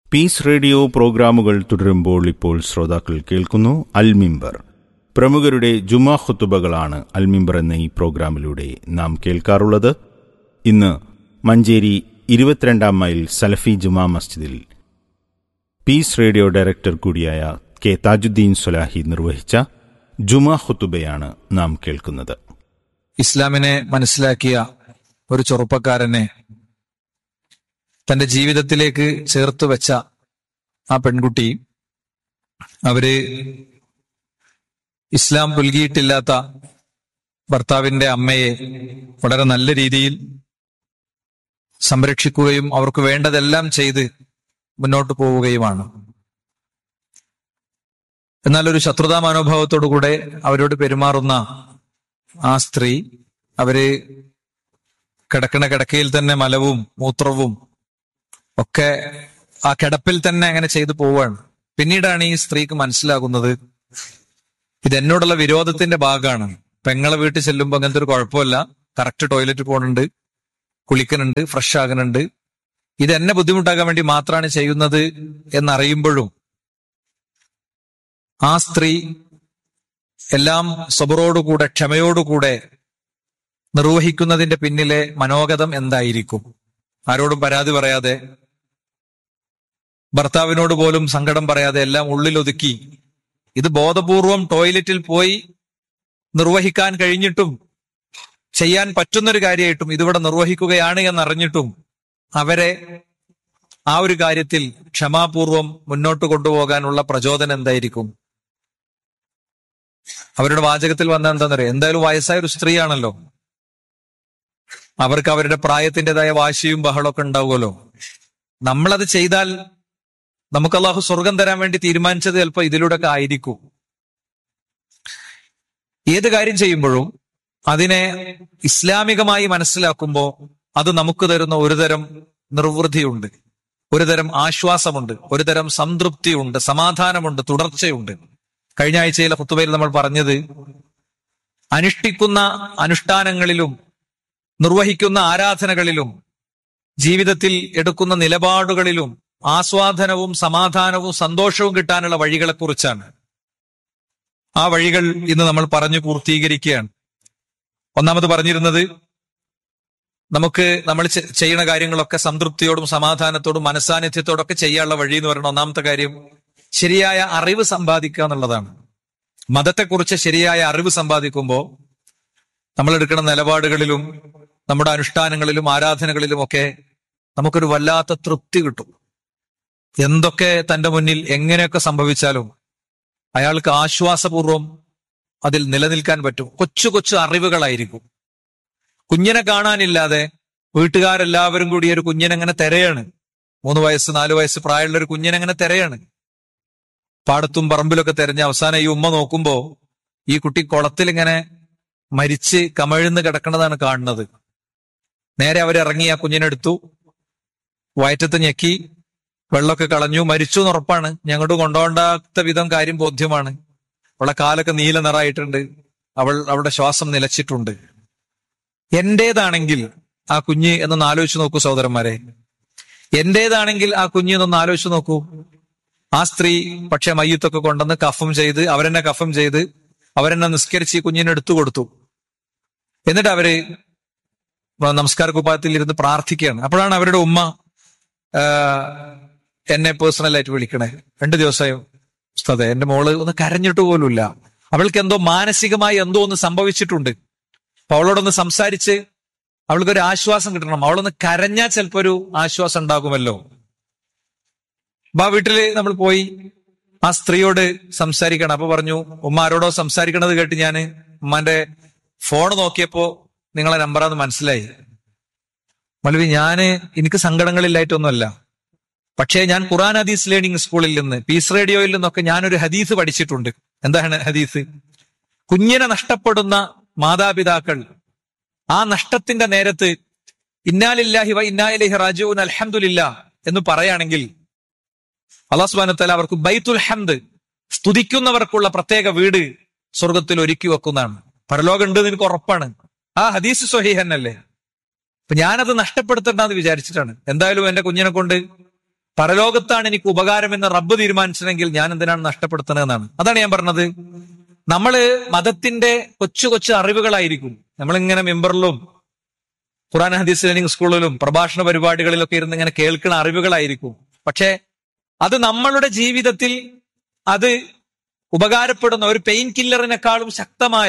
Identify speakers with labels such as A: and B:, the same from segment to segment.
A: piece radio പ്രോഗ്രാമുകൾ തുടരുമ്പോൾ ഇപ്പോൾ ശ്രോതാക്കൾ കേൾക്കുന്നു അൽമിമ്പർ പ്രമുഖരുടെ ജുമാ ഖുത്തുബകളാണ് അൽമിമ്പർ എന്ന ഈ പ്രോഗ്രാമിലൂടെ നാം കേൾക്കാറുള്ളത് ഇന്ന് മഞ്ചേരി ഇരുപത്തിരണ്ടാം മൈൽ സലഫി ജുമാ മസ്ജിദിൽ പീസ് റേഡിയോ ഡയറക്ടർ കൂടിയായ കെ താജുദ്ദീൻ സുലാഹി നിർവഹിച്ച ജുമാ ഖുത്തുബയാണ് നാം കേൾക്കുന്നത്
B: ഇസ്ലാമിനെ മനസ്സിലാക്കിയ ഒരു ചെറുപ്പക്കാരനെ തന്റെ ജീവിതത്തിലേക്ക് ചേർത്ത് വെച്ച ആ പെൺകുട്ടി അവര് ഇസ്ലാം പുൽകിയിട്ടില്ലാത്ത ഭർത്താവിന്റെ അമ്മയെ വളരെ നല്ല രീതിയിൽ സംരക്ഷിക്കുകയും അവർക്ക് വേണ്ടതെല്ലാം ചെയ്ത് മുന്നോട്ട് പോവുകയുമാണ് എന്നാൽ ഒരു ശത്രുതാ മനോഭാവത്തോടു കൂടെ അവരോട് പെരുമാറുന്ന ആ സ്ത്രീ അവര് കിടക്കണ കിടക്കയിൽ തന്നെ മലവും മൂത്രവും ഒക്കെ ആ കിടപ്പിൽ തന്നെ അങ്ങനെ ചെയ്തു പോവുകയാണ് പിന്നീടാണ് ഈ സ്ത്രീക്ക് മനസ്സിലാകുന്നത് ഇത് എന്നോടുള്ള വിരോധത്തിന്റെ ഭാഗമാണ് പെങ്ങളെ വീട്ടിൽ ചെല്ലുമ്പോൾ അങ്ങനത്തെ ഒരു കുഴപ്പമില്ല കറക്റ്റ് ടോയ്ലറ്റ് പോകുന്നുണ്ട് കുളിക്കുന്നുണ്ട് ഫ്രഷ് ആകുന്നുണ്ട് ഇത് എന്നെ ബുദ്ധിമുട്ടാക്കാൻ വേണ്ടി മാത്രമാണ് ചെയ്യുന്നത് എന്നറിയുമ്പോഴും ആ സ്ത്രീ എല്ലാം സബറോടുകൂടെ ക്ഷമയോടുകൂടെ നിർവഹിക്കുന്നതിന്റെ പിന്നിലെ മനോഗതം എന്തായിരിക്കും ആരോടും പരാതി പറയാതെ ഭർത്താവിനോട് പോലും സങ്കടം പറയാതെ എല്ലാം ഉള്ളിലൊതുക്കി ഇത് ബോധപൂർവം ടോയ്ലറ്റിൽ പോയി നിർവഹിക്കാൻ കഴിഞ്ഞിട്ടും ചെയ്യാൻ പറ്റുന്നൊരു കാര്യമായിട്ടും ഇതിവിടെ നിർവഹിക്കുകയാണ് എന്നറിഞ്ഞിട്ടും അവരെ ആ ഒരു കാര്യത്തിൽ ക്ഷമാപൂർവം മുന്നോട്ട് കൊണ്ടുപോകാനുള്ള പ്രചോദനം എന്തായിരിക്കും അവരുടെ വാചകത്തിൽ വന്ന എന്താണെന്നറിയാം എന്തായാലും വയസ്സായ ഒരു സ്ത്രീയാണല്ലോ അവർക്ക് അവരുടെ പ്രായത്തിൻ്റെതായ വാശിയും ബഹളമൊക്കെ ഉണ്ടാവുമല്ലോ നമ്മളത് ചെയ്താൽ നമുക്ക് അള്ളാഹു സ്വർഗം തരാൻ വേണ്ടി തീരുമാനിച്ചത് ചിലപ്പോൾ ഇതിലൂടെ ഒക്കെ ആയിരിക്കും ഏത് കാര്യം ചെയ്യുമ്പോഴും അതിനെ ഇസ്ലാമികമായി മനസ്സിലാക്കുമ്പോൾ അത് നമുക്ക് തരുന്ന ഒരുതരം നിർവൃതിയുണ്ട് ഒരുതരം ആശ്വാസമുണ്ട് ഒരുതരം സംതൃപ്തിയുണ്ട് സമാധാനമുണ്ട് തുടർച്ചയുണ്ട് കഴിഞ്ഞ ആഴ്ചയിലെ ഹുത്തുബയിൽ നമ്മൾ പറഞ്ഞത് അനുഷ്ഠിക്കുന്ന അനുഷ്ഠാനങ്ങളിലും നിർവഹിക്കുന്ന ആരാധനകളിലും ജീവിതത്തിൽ എടുക്കുന്ന നിലപാടുകളിലും ആസ്വാദനവും സമാധാനവും സന്തോഷവും കിട്ടാനുള്ള വഴികളെക്കുറിച്ചാണ് ആ വഴികൾ ഇന്ന് നമ്മൾ പറഞ്ഞു പൂർത്തീകരിക്കുകയാണ് ഒന്നാമത് പറഞ്ഞിരുന്നത് നമുക്ക് നമ്മൾ ചെയ്യുന്ന കാര്യങ്ങളൊക്കെ സംതൃപ്തിയോടും സമാധാനത്തോടും മനസാന്നിധ്യത്തോടും ഒക്കെ ചെയ്യാനുള്ള വഴി എന്ന് പറയുന്ന ഒന്നാമത്തെ കാര്യം ശരിയായ അറിവ് സമ്പാദിക്കുക എന്നുള്ളതാണ് മതത്തെക്കുറിച്ച് ശരിയായ അറിവ് സമ്പാദിക്കുമ്പോൾ നമ്മൾ എടുക്കുന്ന നിലപാടുകളിലും നമ്മുടെ അനുഷ്ഠാനങ്ങളിലും ആരാധനകളിലും ഒക്കെ നമുക്കൊരു വല്ലാത്ത തൃപ്തി കിട്ടും എന്തൊക്കെ തന്റെ മുന്നിൽ എങ്ങനെയൊക്കെ സംഭവിച്ചാലും അയാൾക്ക് ആശ്വാസപൂർവം അതിൽ നിലനിൽക്കാൻ പറ്റും കൊച്ചു കൊച്ചു അറിവുകളായിരിക്കും കുഞ്ഞിനെ കാണാനില്ലാതെ വീട്ടുകാരെല്ലാവരും കൂടി ഒരു കുഞ്ഞിനെങ്ങനെ തിരയാണ് മൂന്ന് വയസ്സ് നാല് വയസ്സ് പ്രായമുള്ള ഒരു കുഞ്ഞിനെങ്ങനെ തിരയാണ് പാടത്തും പറമ്പിലൊക്കെ തെരഞ്ഞ് അവസാനം ഈ ഉമ്മ നോക്കുമ്പോ ഈ കുട്ടി കുളത്തിൽ ഇങ്ങനെ മരിച്ച് കമഴ്ന്ന് കിടക്കുന്നതാണ് കാണുന്നത് നേരെ അവരിറങ്ങി ആ കുഞ്ഞിനെടുത്തു വയറ്റത്ത് ഞെക്കി വെള്ളമൊക്കെ കളഞ്ഞു മരിച്ചു എന്ന് ഉറപ്പാണ് ഞങ്ങോട്ട് കൊണ്ടുപോകാത്ത വിധം കാര്യം ബോധ്യമാണ് അവളെ കാലൊക്കെ നീല നിറായിട്ടുണ്ട് അവൾ അവളുടെ ശ്വാസം നിലച്ചിട്ടുണ്ട് എന്റേതാണെങ്കിൽ ആ കുഞ്ഞ് എന്നൊന്ന് ആലോചിച്ച് നോക്കൂ സഹോദരന്മാരെ എന്റേതാണെങ്കിൽ ആ കുഞ്ഞ് എന്നൊന്ന് ആലോചിച്ച് നോക്കൂ ആ സ്ത്രീ പക്ഷെ മയ്യത്തൊക്കെ കൊണ്ടുവന്ന് കഫം ചെയ്ത് അവരെന്നെ കഫം ചെയ്ത് അവരെന്നെ നിസ്കരിച്ച് ഈ കുഞ്ഞിനെ എടുത്തു കൊടുത്തു എന്നിട്ട് അവര് നമസ്കാര കുപ്പായത്തിൽ ഇരുന്ന് പ്രാർത്ഥിക്കുകയാണ് അപ്പോഴാണ് അവരുടെ ഉമ്മ എന്നെ പേഴ്സണലായിട്ട് വിളിക്കണേ രണ്ടു ദിവസമായി ഉസ്താദെ എന്റെ മോള് ഒന്ന് കരഞ്ഞിട്ട് പോലുമില്ല അവൾക്ക് എന്തോ മാനസികമായി എന്തോ ഒന്ന് സംഭവിച്ചിട്ടുണ്ട് അപ്പൊ അവളോടൊന്ന് സംസാരിച്ച് അവൾക്കൊരു ആശ്വാസം കിട്ടണം അവളൊന്ന് കരഞ്ഞാൽ ചിലപ്പോ ഒരു ആശ്വാസം ഉണ്ടാകുമല്ലോ അപ്പൊ ആ വീട്ടില് നമ്മൾ പോയി ആ സ്ത്രീയോട് സംസാരിക്കണം അപ്പൊ പറഞ്ഞു ഉമ്മ ആരോടോ സംസാരിക്കണത് കേട്ട് ഞാൻ ഉമ്മാന്റെ ഫോൺ നോക്കിയപ്പോ നിങ്ങളെ നമ്പറാന്ന് മനസ്സിലായി മലവി ഞാന് എനിക്ക് സങ്കടങ്ങളില്ലായിട്ടൊന്നുമല്ല പക്ഷേ ഞാൻ ഖുറാൻ ഹദീസ് ലേണിംഗ് സ്കൂളിൽ നിന്ന് പീസ് റേഡിയോയിൽ നിന്നൊക്കെ ഞാനൊരു ഹദീസ് പഠിച്ചിട്ടുണ്ട് എന്താണ് ഹദീസ് കുഞ്ഞിനെ നഷ്ടപ്പെടുന്ന മാതാപിതാക്കൾ ആ നഷ്ടത്തിന്റെ നേരത്ത് ഇന്നാലില്ലാഹി വ ഇന്നാലിഹി റാജുൻ അൽഹംദുലില്ല എന്ന് പറയുകയാണെങ്കിൽ അള്ളാഹ് സുബാനത്തല അവർക്ക് ബൈത്തുൽ ഹംദ് സ്തുതിക്കുന്നവർക്കുള്ള പ്രത്യേക വീട് സ്വർഗത്തിൽ ഒരുക്കി വെക്കുന്നതാണ് പരലോകം ഉണ്ട് എനിക്ക് ഉറപ്പാണ് ആ ഹദീസ് സ്വഹീഹന്നല്ലേ അപ്പൊ ഞാനത് നഷ്ടപ്പെടുത്തണ്ടെന്ന് വിചാരിച്ചിട്ടാണ് എന്തായാലും എന്റെ കുഞ്ഞിനെ കൊണ്ട് പരലോകത്താണ് എനിക്ക് ഉപകാരം എന്ന് റബ്ബ് തീരുമാനിച്ചതെങ്കിൽ ഞാൻ എന്തിനാണ് നഷ്ടപ്പെടുത്തുന്നതെന്നാണ് അതാണ് ഞാൻ പറഞ്ഞത് നമ്മള് മതത്തിന്റെ കൊച്ചു കൊച്ചു അറിവുകളായിരിക്കും നമ്മളിങ്ങനെ മെമ്പറിലും ഖുറാൻ ഹദീസ് ലേണിംഗ് സ്കൂളിലും പ്രഭാഷണ പരിപാടികളിലൊക്കെ ഇരുന്ന് ഇങ്ങനെ കേൾക്കുന്ന അറിവുകളായിരിക്കും പക്ഷെ അത് നമ്മളുടെ ജീവിതത്തിൽ അത് ഉപകാരപ്പെടുന്ന ഒരു പെയിൻ കില്ലറിനേക്കാളും ശക്തമായ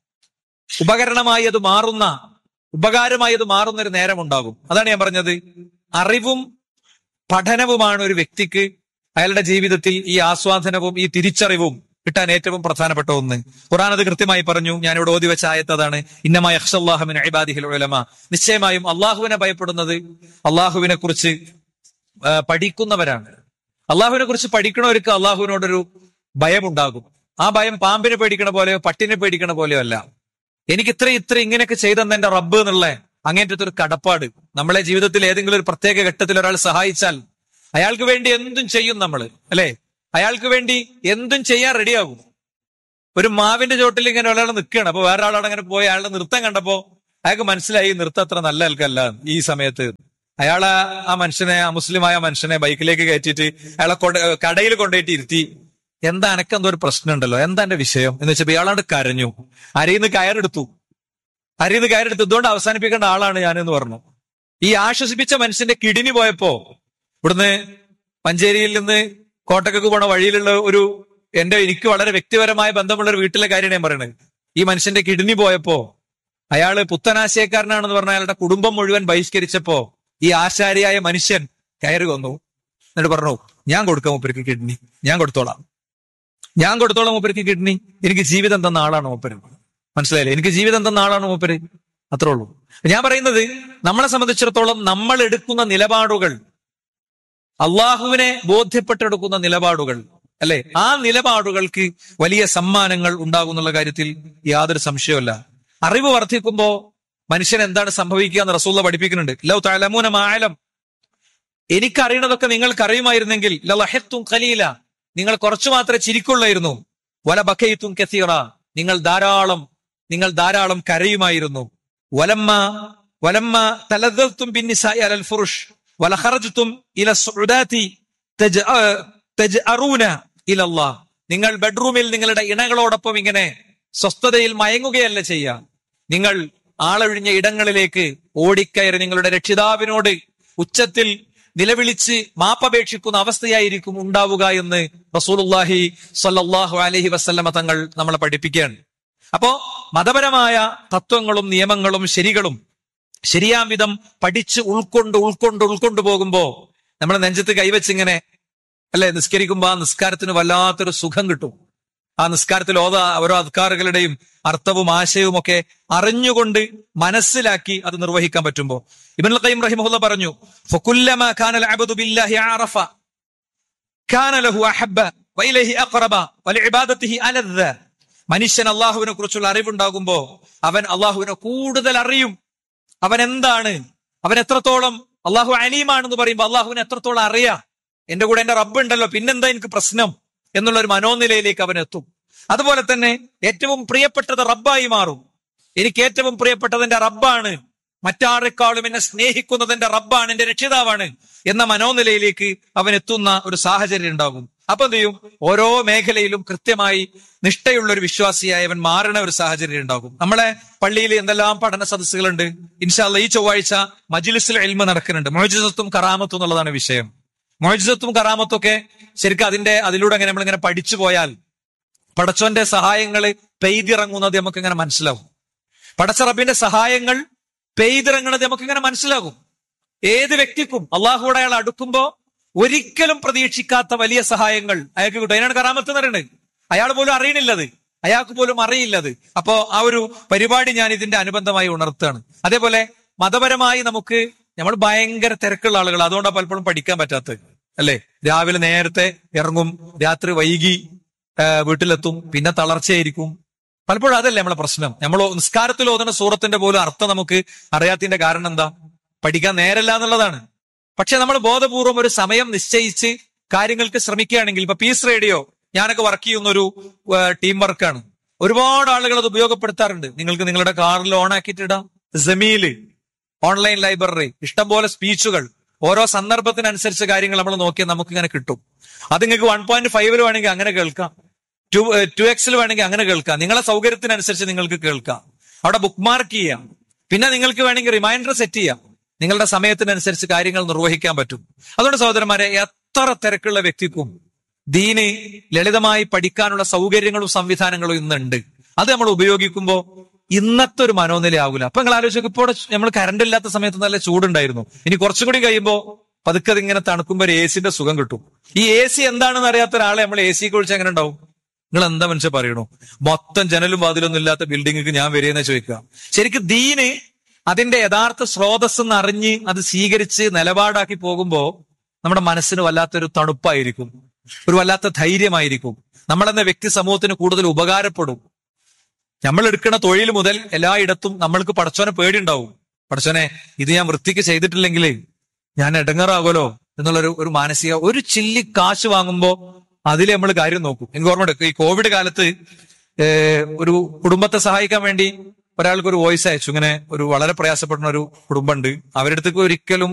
B: ഉപകരണമായി അത് മാറുന്ന ഉപകാരമായി അത് മാറുന്ന ഒരു നേരമുണ്ടാകും അതാണ് ഞാൻ പറഞ്ഞത് അറിവും പഠനവുമാണ് ഒരു വ്യക്തിക്ക് അയാളുടെ ജീവിതത്തിൽ ഈ ആസ്വാദനവും ഈ തിരിച്ചറിവും കിട്ടാൻ ഏറ്റവും പ്രധാനപ്പെട്ട ഒന്ന് ഖുറാൻ അത് കൃത്യമായി പറഞ്ഞു ഞാനിവിടെ ഓതി വെച്ച ആയത്ത് അതാണ് ഇന്നമായ അഹ്സല്ലാഹുമിൻ ഇബാദിഹിൽ ഉലമ നിശ്ചയമായും അള്ളാഹുവിനെ ഭയപ്പെടുന്നത് അള്ളാഹുവിനെ കുറിച്ച് ആ, പഠിക്കുന്നവരാണ് അള്ളാഹുവിനെ കുറിച്ച് പഠിക്കണവർക്ക് അള്ളാഹുവിനോടൊരു ഭയമുണ്ടാകും ആ ഭയം പാമ്പിനെ പേടിക്കണ പോലെയോ പട്ടിനെ പേടിക്കണ പോലെയോ അല്ല എനിക്ക് ഇത്ര ഇത്ര ഇങ്ങനെയൊക്കെ ചെയ്തെന്ന് എന്റെ റബ്ബ് എന്നുള്ള അങ്ങനത്തെ ഒരു കടപ്പാട് നമ്മളെ ജീവിതത്തിൽ ഏതെങ്കിലും ഒരു പ്രത്യേക ഘട്ടത്തിൽ ഒരാൾ സഹായിച്ചാൽ അയാൾക്ക് വേണ്ടി എന്തും ചെയ്യും നമ്മൾ അല്ലെ അയാൾക്ക് വേണ്ടി എന്തും ചെയ്യാൻ റെഡിയാകും ഒരു മാവിന്റെ ചോട്ടിൽ ഇങ്ങനെ ഒരാൾ നിൽക്കുകയാണ് അപ്പൊ വേറെ ആളോട് അങ്ങനെ പോയി അയാളുടെ നൃത്തം കണ്ടപ്പോ അയാൾക്ക് മനസ്സിലായി ഈ നൃത്തം അത്ര നല്ല ആൾക്കല്ല ഈ സമയത്ത് അയാളെ ആ മനുഷ്യനെ ആ മുസ്ലിമായ മനുഷ്യനെ ബൈക്കിലേക്ക് കയറ്റിയിട്ട് അയാളെ കൊണ്ട് കടയിൽ കൊണ്ടുപോയിട്ട് ഇരുത്തി എന്താ എനക്ക് എന്തോ ഒരു പ്രശ്നമുണ്ടല്ലോ എന്താ എന്റെ വിഷയം എന്ന് വെച്ചപ്പോ ഇയാളാണ്ട് കരഞ്ഞു അരിന്ന് കയറെടുത്ു അരിന്ന് കയറെടുത്തു ഇതുകൊണ്ട് അവസാനിപ്പിക്കേണ്ട ആളാണ് ഞാൻ എന്ന് പറഞ്ഞു ഈ ആശ്വസിപ്പിച്ച മനുഷ്യന്റെ കിടിനി പോയപ്പോ ഇവിടുന്ന് മഞ്ചേരിയിൽ നിന്ന് കോട്ടക്കക്ക് പോണ വഴിയിലുള്ള ഒരു എന്റെ എനിക്ക് വളരെ വ്യക്തിപരമായ ബന്ധമുള്ള ഒരു വീട്ടിലെ കാര്യമാണ് ഞാൻ പറയുന്നത് ഈ മനുഷ്യന്റെ കിഡ്നി പോയപ്പോ അയാള് പുത്തനാശയക്കാരനാണെന്ന് പറഞ്ഞ അയാളുടെ കുടുംബം മുഴുവൻ ബഹിഷ്കരിച്ചപ്പോ ഈ ആശാരിയായ മനുഷ്യൻ കയറി വന്നു എന്നിട്ട് പറഞ്ഞു ഞാൻ കൊടുക്കാം മൂപ്പർക്ക് കിഡ്നി ഞാൻ കൊടുത്തോളാം ഞാൻ കൊടുത്തോളാം മൂപ്പർക്ക് കിഡ്നി എനിക്ക് ജീവിതം തന്ന ആളാണ് മൂപ്പര് മനസ്സിലായില്ലേ എനിക്ക് ജീവിതം തന്ന ആളാണ് മൂപ്പര് അത്രേ ഉള്ളൂ ഞാൻ പറയുന്നത് നമ്മളെ സംബന്ധിച്ചിടത്തോളം നമ്മൾ എടുക്കുന്ന നിലപാടുകൾ അള്ളാഹുവിനെ ബോധ്യപ്പെട്ടെടുക്കുന്ന നിലപാടുകൾ അല്ലെ ആ നിലപാടുകൾക്ക് വലിയ സമ്മാനങ്ങൾ ഉണ്ടാകും എന്നുള്ള കാര്യത്തിൽ യാതൊരു സംശയമല്ല അറിവ് വർദ്ധിക്കുമ്പോ മനുഷ്യൻ എന്താണ് സംഭവിക്കുക എന്ന് റസൂള്ള പഠിപ്പിക്കുന്നുണ്ട് ലൗ തലമൂന മായാലം എനിക്കറിയണതൊക്കെ നിങ്ങൾക്ക് അറിയുമായിരുന്നെങ്കിൽ ലഹത്തും ഖലീല നിങ്ങൾ കുറച്ചു മാത്രമേ ചിരിക്കുള്ളായിരുന്നു വല ബക്കയത്തും കസീറ നിങ്ങൾ ധാരാളം നിങ്ങൾ ധാരാളം കരയുമായിരുന്നു വലമ്മ വലമ്മ തലദത്തും ബിന്നിസായി അലൽ ഫുറുഷ് വലഹറജത്തും ഇല സുദാത്തി തജ്അറൂന ഇലല്ലാ നിങ്ങൾ ബെഡ്റൂമിൽ നിങ്ങളുടെ ഇണകളോടൊപ്പം ഇങ്ങനെ സ്വസ്ഥതയിൽ മയങ്ങുകയല്ല ചെയ്യുക നിങ്ങൾ ആളൊഴിഞ്ഞ ഇടങ്ങളിലേക്ക് ഓടിക്കയറി നിങ്ങളുടെ രക്ഷിതാവിനോട് ഉച്ചത്തിൽ നിലവിളിച്ച് മാപ്പപേക്ഷിക്കുന്ന അവസ്ഥയായിരിക്കും ഉണ്ടാവുക എന്ന് റസൂലുല്ലാഹി സല്ലല്ലാഹു അലൈഹി വസല്ലമ തങ്ങൾ നമ്മളെ പഠിപ്പിക്കുകയാണ് അപ്പോ മതപരമായ തത്വങ്ങളും നിയമങ്ങളും ശരികളും ശരിയാം വിധം പഠിച്ച് ഉൾക്കൊണ്ട് ഉൾക്കൊണ്ട് ഉൾക്കൊണ്ടു പോകുമ്പോ നമ്മൾ നെഞ്ചത്ത് കൈവച്ചിങ്ങനെ അല്ലെ നിസ്കരിക്കുമ്പോ ആ നിസ്കാരത്തിന് വല്ലാത്തൊരു സുഖം കിട്ടും ആ നിസ്കാരത്തിൽ ഓത ഓരോ അധികാറുകളുടെയും അർത്ഥവും ആശയവും ഒക്കെ അറിഞ്ഞുകൊണ്ട് മനസ്സിലാക്കി അത് നിർവഹിക്കാൻ പറ്റുമ്പോ ഇബൻ ഖയ്യിം റഹിമഹുല്ല പറഞ്ഞു ഫകുല്ലമ കാനൽ അബ്ദു ബില്ലാഹി അറഫ കാന ലഹു അഹബ്ബ വഇലൈഹി അഖറബ വലിഇബാദത്തിഹി അലദ്ദ മനുഷ്യൻ അള്ളാഹുവിനെ കുറിച്ചുള്ള അറിവുണ്ടാകുമ്പോ അവൻ അള്ളാഹുവിനെ കൂടുതൽ അറിയും അവൻ എന്താണ് അവൻ എത്രത്തോളം അള്ളാഹു അലീമാണെന്ന് പറയുമ്പോൾ അള്ളാഹുവിനെ എത്രത്തോളം അറിയാം എന്റെ കൂടെ എന്റെ റബ്ബ് ഉണ്ടല്ലോ പിന്നെന്താ എനിക്ക് പ്രശ്നം എന്നുള്ള ഒരു മനോനിലയിലേക്ക് അവൻ എത്തും അതുപോലെ തന്നെ ഏറ്റവും പ്രിയപ്പെട്ടത് റബ്ബായി മാറും എനിക്ക് ഏറ്റവും പ്രിയപ്പെട്ടത് എന്റെ റബ്ബാണ് മറ്റാരെക്കാളും എന്നെ സ്നേഹിക്കുന്നത് എന്റെ റബ്ബാണ് എന്റെ രക്ഷിതാവാണ് എന്ന മനോനിലയിലേക്ക് അവൻ എത്തുന്ന ഒരു സാഹചര്യം ഉണ്ടാകും അപ്പൊ എന്ത് ചെയ്യും ഓരോ മേഖലയിലും കൃത്യമായി നിഷ്ഠയുള്ള ഒരു വിശ്വാസിയായി അവൻ മാറണ ഒരു സാഹചര്യം ഉണ്ടാകും നമ്മളെ പള്ളിയിൽ എന്തെല്ലാം പഠന സദസ്സുകളുണ്ട് ഇൻഷാല്ല ഈ ചൊവ്വാഴ്ച മജിലിസിൽ എൽമ നടക്കുന്നുണ്ട് മോജിസത്തും കറാമത്തും എന്നുള്ളതാണ് വിഷയം മോജിസത്തും കറാമത്തും ഒക്കെ ശരിക്കും അതിന്റെ അതിലൂടെ അങ്ങനെ നമ്മളിങ്ങനെ പഠിച്ചു പോയാൽ പടച്ചോന്റെ സഹായങ്ങൾ പെയ്തിറങ്ങുന്നത് നമുക്ക് ഇങ്ങനെ മനസ്സിലാവും പടച്ച റബ്ബിന്റെ സഹായങ്ങൾ പെയ്തിറങ്ങുന്നത് നമുക്ക് ഇങ്ങനെ മനസ്സിലാകും ഏത് വ്യക്തിക്കും അള്ളാഹുവിടെ അയാൾ അടുക്കുമ്പോ ഒരിക്കലും പ്രതീക്ഷിക്കാത്ത വലിയ സഹായങ്ങൾ അയാൾക്ക് കിട്ടും അതിനാണ് കറാമത്ത് എന്ന് പറയുന്നത് അയാൾ പോലും അറിയണില്ലത് അയാൾക്ക് പോലും അറിയില്ലത് അപ്പോ ആ ഒരു പരിപാടി ഞാൻ ഇതിന്റെ അനുബന്ധമായി ഉണർത്തുകയാണ് അതേപോലെ മതപരമായി നമുക്ക് നമ്മൾ ഭയങ്കര തിരക്കുള്ള ആളുകൾ അതുകൊണ്ടാണ് പലപ്പോഴും പഠിക്കാൻ പറ്റാത്തത് അല്ലെ രാവിലെ നേരത്തെ ഇറങ്ങും രാത്രി വൈകി ആ, വീട്ടിലെത്തും പിന്നെ തളർച്ചയായിരിക്കും പലപ്പോഴും അതല്ലേ നമ്മളെ പ്രശ്നം നമ്മൾ നിസ്കാരത്തിൽ ഓതുന്ന സൂറത്തിന്റെ പോലും അർത്ഥം നമുക്ക് അറിയാത്തതിന്റെ കാരണം എന്താ പഠിക്കാൻ നേരല്ല എന്നുള്ളതാണ് പക്ഷെ നമ്മൾ ബോധപൂർവം ഒരു സമയം നിശ്ചയിച്ച് കാര്യങ്ങൾക്ക് ശ്രമിക്കുകയാണെങ്കിൽ ഇപ്പൊ പീസ് റേഡിയോ ഞാനൊക്കെ വർക്ക് ചെയ്യുന്ന ഒരു ടീം വർക്കാണ് ഒരുപാട് ആളുകൾ അത് ഉപയോഗപ്പെടുത്താറുണ്ട് നിങ്ങൾക്ക് നിങ്ങളുടെ കാറിൽ ഓൺ ആക്കിയിട്ടിടാം ജമീല് ഓൺലൈൻ ലൈബ്രറി ഇഷ്ടംപോലെ സ്പീച്ചുകൾ ഓരോ സന്ദർഭത്തിനനുസരിച്ച് കാര്യങ്ങൾ നമ്മൾ നോക്കിയാൽ നമുക്ക് ഇങ്ങനെ കിട്ടും അത് നിങ്ങൾക്ക് വൺ പോയിന്റ് ഫൈവിൽ വേണമെങ്കിൽ അങ്ങനെ കേൾക്കാം ടു ടു എക്സിൽ വേണമെങ്കിൽ അങ്ങനെ കേൾക്കാം നിങ്ങളെ സൗകര്യത്തിനനുസരിച്ച് നിങ്ങൾക്ക് കേൾക്കാം അവിടെ ബുക്ക് മാർക്ക് ചെയ്യാം പിന്നെ നിങ്ങൾക്ക് വേണമെങ്കിൽ റിമൈൻഡർ സെറ്റ് ചെയ്യാം നിങ്ങളുടെ സമയത്തിനനുസരിച്ച് കാര്യങ്ങൾ നിർവഹിക്കാൻ പറ്റും അതുകൊണ്ട് സഹോദരന്മാരെ എത്ര തിരക്കുള്ള വ്യക്തിക്കും ദീന് ലളിതമായി പഠിക്കാനുള്ള സൗകര്യങ്ങളും സംവിധാനങ്ങളും ഇന്നുണ്ട് അത് നമ്മൾ ഉപയോഗിക്കുമ്പോൾ ഇന്നത്തെ ഒരു മനോനിലയാകൂല അപ്പൊ നിങ്ങൾ ആലോചിക്കും ഇപ്പോൾ നമ്മൾ കറണ്ട് ഇല്ലാത്ത സമയത്ത് നല്ല ചൂടുണ്ടായിരുന്നു ഇനി കുറച്ചും കൂടി കഴിയുമ്പോൾ പതുക്കെ അതിങ്ങനെ തണുക്കുമ്പോൾ ഒരു എ സിന്റെ സുഖം കിട്ടും ഈ എ സി എന്താണെന്ന് അറിയാത്ത ഒരാളെ നമ്മൾ എ സിക്ക് വിളിച്ച് എങ്ങനെ ഉണ്ടാവും നിങ്ങൾ എന്താ മനുഷ്യ പറയണു മൊത്തം ജനലും വാതിലൊന്നും ഇല്ലാത്ത ബിൽഡിംഗിക്ക് ഞാൻ വരികയെന്ന് ചോദിക്കുക ശരിക്കും ദീന് അതിന്റെ യഥാർത്ഥ സ്രോതസ് എന്ന് അറിഞ്ഞ് അത് സ്വീകരിച്ച് നിലപാടാക്കി പോകുമ്പോ നമ്മുടെ മനസ്സിന് വല്ലാത്തൊരു തണുപ്പായിരിക്കും ഒരു വല്ലാത്ത ധൈര്യമായിരിക്കും നമ്മളെന്ന വ്യക്തി സമൂഹത്തിന് കൂടുതൽ ഉപകാരപ്പെടും നമ്മൾ എടുക്കുന്ന തൊഴിൽ മുതൽ എല്ലായിടത്തും നമ്മൾക്ക് പടച്ചോനെ പേടിയുണ്ടാവും പടച്ചോനെ ഇത് ഞാൻ വൃത്തിക്ക് ചെയ്തിട്ടില്ലെങ്കിൽ ഞാൻ ഇടങ്ങാറാകുമല്ലോ എന്നുള്ളൊരു ഒരു മാനസിക ഒരു ചില്ലി കാശ് വാങ്ങുമ്പോ അതിൽ നമ്മൾ കാര്യം നോക്കും എനിക്ക് ഓർമ്മയുണ്ട് ഈ കോവിഡ് കാലത്ത് ഏഹ്, ഒരു കുടുംബത്തെ സഹായിക്കാൻ വേണ്ടി ഒരാൾക്ക് ഒരു വോയിസ് അയച്ചു ഇങ്ങനെ ഒരു വളരെ പ്രയാസപ്പെടുന്ന ഒരു കുടുംബമുണ്ട് അവരുടെ അടുത്തേക്ക് ഒരിക്കലും